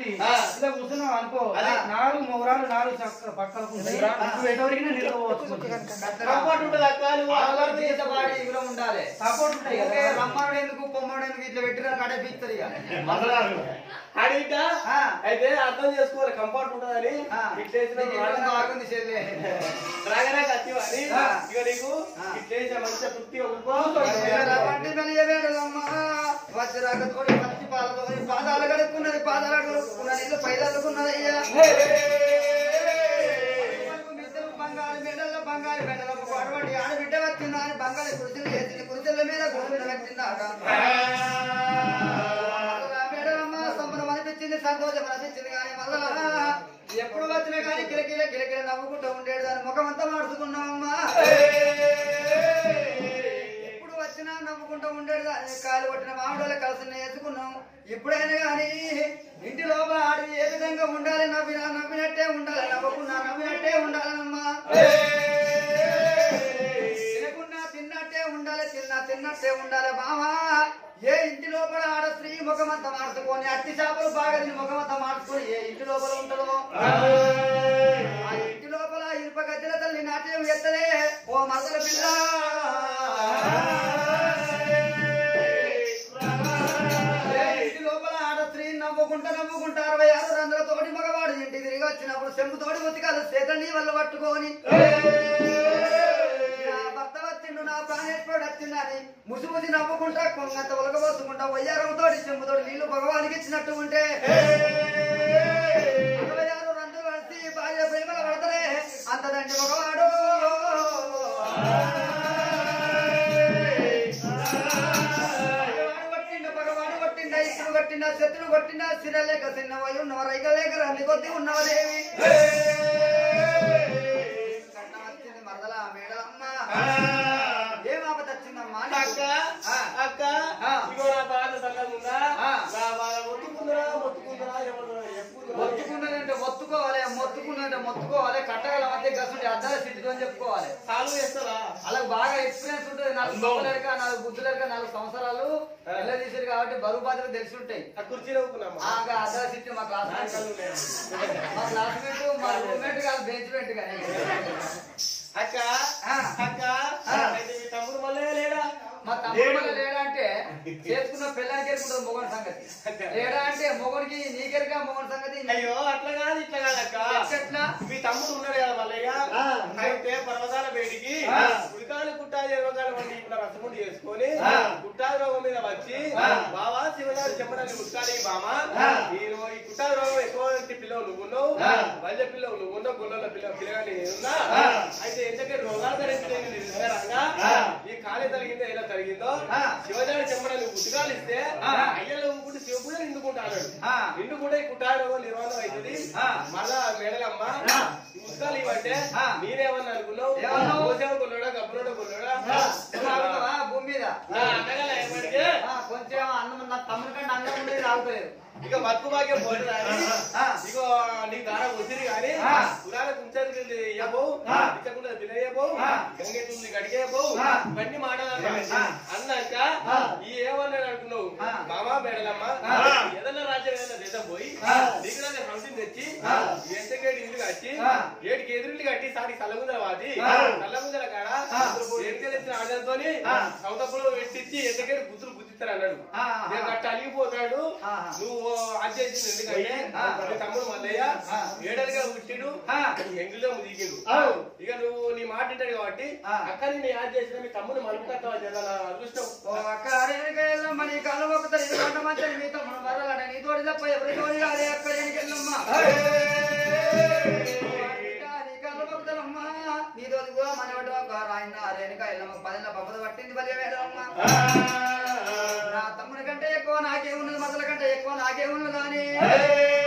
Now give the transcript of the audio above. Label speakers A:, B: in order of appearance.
A: ఉంది
B: ఆ.
A: ఇలా కూర్చున్నాం అనుకో
B: అది.
A: నాలుగు మొగరాలు నాలుగు చక్క పక్కలకు ఉంటాయి నువ్వు ఎటవరికి నిలవచ్చు
B: కంఫర్ట్ ఉంటుంది అక్క నువ్వు
C: ఆడవాళ్ళు
B: ఆడవాళ్ళు
C: తీసపాడి ఇవిలో ఉండాలి
A: సపోర్ట్ ఉంటాయి
C: ఊరికే
A: కదా
C: రమ్మనుడు ఎందుకు పొమ్మనుడు ఎందుకు ఇట్లా పెట్టిన కడే పీక్తారు ఇక
B: అడిగిట
C: ఆ.
B: అయితే అర్థం చేసుకోవాలి కంఫర్ట్ ఉంటుందని
C: ఆ.
B: ఇట్లేసిన
C: నీకు ఇవ్వడం బాగుంది చెల్లె
B: రాగానే కత్తి అని
C: ఆ.
B: ఇక నీకు
C: ఆ.
B: ఇట్లేసిన మంచిగా తృప్తిగా ఉండుకో
C: వంటి మెలియవేడలమ్మ వజ్రాక తోడి మంచి పాలతోని పాదాలు కడుక్కున్నది పాదాలు కడుక్కున్నది ఇల్లు పైదలుకున్నది అయ్యా మిద్దెలు బంగారు మెడల బంగారు మెడలకు అటువంటి ఆడబిడ్డ వచ్చిందా అని బంగారు కుర్చీలు వేసింది కుర్చీల మీద గుడి పెట్టిందాక మేడలమ్మ సంబరం అనిపించింది సంతోషం అనిపించింది కానీ మళ్ళా ఎప్పుడు వచ్చినా కానీ కిలకిల కిలకిల నవ్వుకుంటూ ఉండేది దాని ముఖం అంతా మార్చుకున్నామమ్మా ఎప్పుడు వచ్చినా నవ్వుకుంటూ ఉండేది దాని కాలు కొట్టిన మామిడాలు కలిసి వేసుకున్నాం ఇప్పుడైనా కానీ ఇంటి లోపల ఆడి ఏ విధంగా ఉండాలి నవ్వినా నవ్వినట్టే ఉండాలి నవ్వకున్నా నవ్వినట్టే ఉండాలమ్మా తినకున్నా తిన్నట్టే ఉండాలి తిన్నా తిన్నట్టే ఉండాలి బావా ఏ ఇంటి లోపల ఆడ స్త్రీ ముఖమంతా మార్చుకొని అట్టి చేపలు బాగా తిని ముఖమంతా మార్చుకొని ఏ ఇంటి లోపల ఉంటుందో ఆ ఇంటి లోపల ఇనుప గద్దెల తల్లి నాట్యం ఎత్తలే ఓ మరదల పిల్ల ఏ ఇంటి లోపల ఆడ స్త్రీ నవ్వుకుంటా నవ్వుకుంటా అరవై ఆరు రంగుల తోటి మగవాడు ఇంటికి తిరిగి వచ్చినప్పుడు చెంబు తోటి ఉతికాలు చేతని వల్ల పట్టుకొని నా భర్త వచ్చిండు నా ప్రాణేశ్వరుడు వచ్చిందని ముసి ముసి నవ్వుకుంటా కొంగంత ఉలగబోసుకుంటా వయ్యారంతో చెంబుతోటి నీళ్లు భగవానికి ఇచ్చినట్టు ఉంటే అరవై ఆరు రంగులు కలిసి భార్య ప్రేమల పడతలే అంతదండి మగవాడు భగవాడు కొట్టిండు, భగవాడు కొట్టిండా, ఇసురు కొట్టిండా, శత్రువు కొట్టిండా, సిరలేక చిన్నవై ఉన్నవ రైగలేక రంది కొద్ది ఉన్నవదేవి కట్నం వచ్చింది మరదల మేడలమ్మ ఏం ఆపద వచ్చిందమ్మా
B: అక్క
C: ఆ.
B: అక్క
C: ఆ.
B: ఇగో నా బాధ సల్లగా ఉందా
C: ఆ.
B: నా బాధ ఒత్తుకుందరా ఒత్తుకుందరా ఏమన్నా ఎక్కువ
C: మొత్తుకున్నదంటే మొత్తుకోవాలి మొత్తుకున్నదంటే మొత్తుకోవాలి కట్టగల మధ్య గసుంటే అద్దాల సిద్ధి అని చెప్పుకోవాలి
B: సాల్వ్ చేస్తారా
C: వాళ్ళకి బాగా ఎక్స్పీరియన్స్ ఉంటుంది నాలుగు సంవత్సరాలక నాలుగు బుద్ధులక నాలుగు సంవత్సరాలు పిల్లలు తీసారు కాబట్టి బరువు బాధ్యతలు తెలిసి ఉంటాయి
B: ఆ కుర్చీలో ఊపుకున్నామా
C: ఆ అద్దాల సిద్ధి మా క్లాస్ మా క్లాస్మేట్ మా రూమ్మేట్ కాదు బెంచ్ మేట్ కానీ
B: అక్క
C: ఆ.
B: అక్క
C: ఆ.
B: అయితే మీ తమ్ముడు మళ్ళీ లేడా
C: మా తమ్ముడు వల్ల లేడా అంటే చేసుకున్న పిల్లానికి ఎరుకుంటుంది మొగని సంగతి లేడా అంటే మొగనికి నీకెరుగా మొగని సంగతి
B: అయ్యో అట్లా కాదు ఇట్లా కాదు అక్క
C: ఎట్లా
B: మీ తమ్ముడు ఉన్నాడు కదా మల్లయ్య అయితే పర్వతాల బయటికి ఉడికాని కుట్టాది రోగాలు వండి ఇట్లా రసముండి చేసుకొని కుట్టాది రోగం మీద వచ్చి బావా శివగారు చెప్పడానికి ముట్టాలి బామా నేను ఈ కుట్టాది రోగం ఎక్కువ పిల్లలు నువ్వు ఉన్నావు వైద్య పిల్లలు నువ్వు ఉన్నావు గుళ్ళల పిల్ల పిల్లగాని నేనున్నా అయితే ఎందుకంటే రోగాలు ధరించడానికి ఈ ఖాళీ జరిగిందో ఎలా జరిగిందో శివజాడి చెప్పడానికి ఉడికాలు ఇస్తే అయ్యలు ఊపుకుంటే శివ పూజ నిండుకుంటాడు
C: ఆ.
B: నిండుకుంటే ఈ కుట్టాది రోగం నిర్వహణ అవుతుంది
C: ఆ.
B: మళ్ళా మేడలమ్మ పుస్తకాలు ఇవ్వంటే
C: ఆ.
B: నేనేమన్నా అనుకున్నావు
C: ఏమన్నావు?
B: కోసేవ కొన్నాడా గబ్బులోడా కొన్నాడా
C: తాగుతావా భూమి మీద
B: నా అక్కగల ఏమడిగే
C: ఆ, కొంచెం అన్నం నా తమ్ముడి కంటే అన్నం ఉండేది తాగుతలేదు
B: ఇక బతుకు భాగ్యం పోతుందా
C: ఆ.
B: ఇగో నీకు దార ఉసిరి కానీ
C: ఆ.
B: పురాణ కుంచారు ఇయ్యబో
C: ఆ.
B: ఇచ్చకుండా తినయ్యబో
C: ఆ.
B: గంగెతుంది గడిగేయబో
C: ఆ.
B: ఇవన్నీ మాట్లాడాలి
C: ఆ.
B: అన్నాక
C: ఆ.
B: ఈ ఏమన్నాడు అనుకున్నావు
C: ఆ.
B: మామా మేడలమ్మ
C: ఆ.
B: ఏదన్నా రాజ్యం ఏదైనా దేశం పోయి
C: ఆ.
B: నీకు నా సంథింగ్ తెచ్చి
C: ఆ.
B: ఎంతకేడు ఇల్లు కట్టి
C: ఆ.
B: ఏడికి ఎదురుల్లు కట్టి సాటి సల్లగుందల వాది
C: ఆ.
B: సల్లగుందల కాడ
C: ఆ.
B: ఎంతే తెచ్చిన ఆడంతోని
C: ఆ.
B: సౌతప్పులో పెట్టించి ఎంతకేడు గుర్తులు గుర్తిస్తారు అన్నాడు
C: ఆ.
B: నేను అట్ట అలిగిపోతాడు
C: ఆ.
B: నువ్వు అది చేసింది ఎందుకంటే
C: ఆ.
B: మీ తమ్ముడు మల్లయ్య
C: ఆ.
B: ఏడలుగా పుట్టిడు
C: ఆ.
B: ఎంగిలో దిగిండు
C: అవు.
B: ఇక నువ్వు నీ మాట వింటాడు కాబట్టి
C: ఆ.
B: అక్క నేను యాద్ చేసిన మీ తమ్ముడు మలుపుకత్తావా జర నా అదృష్టం
C: ఓ అక్క అరేనికెళ్ళమ్మ నీ కళ్ళు మొక్కుతారు ఇది కొండ మంచి మీ తమ్ముడు మరలట నీ తోడి తప్ప ఎవరి తోడి కాదే అక్క ఎనికెళ్ళమ్మ నీ కళ్ళు మొక్కుతారమ్మా నీ తోడి కూడా మనవటం ఒక రాయన అరేనిక ఎల్లమ్మ పదిన పప్పద పట్టింది బలి వేడమ్మ నా తమ్ముడి కంటే ఎక్కువ నాకే ఉన్నది మసల కంటే ఎక్కువ నాకే ఉన్నది కానీ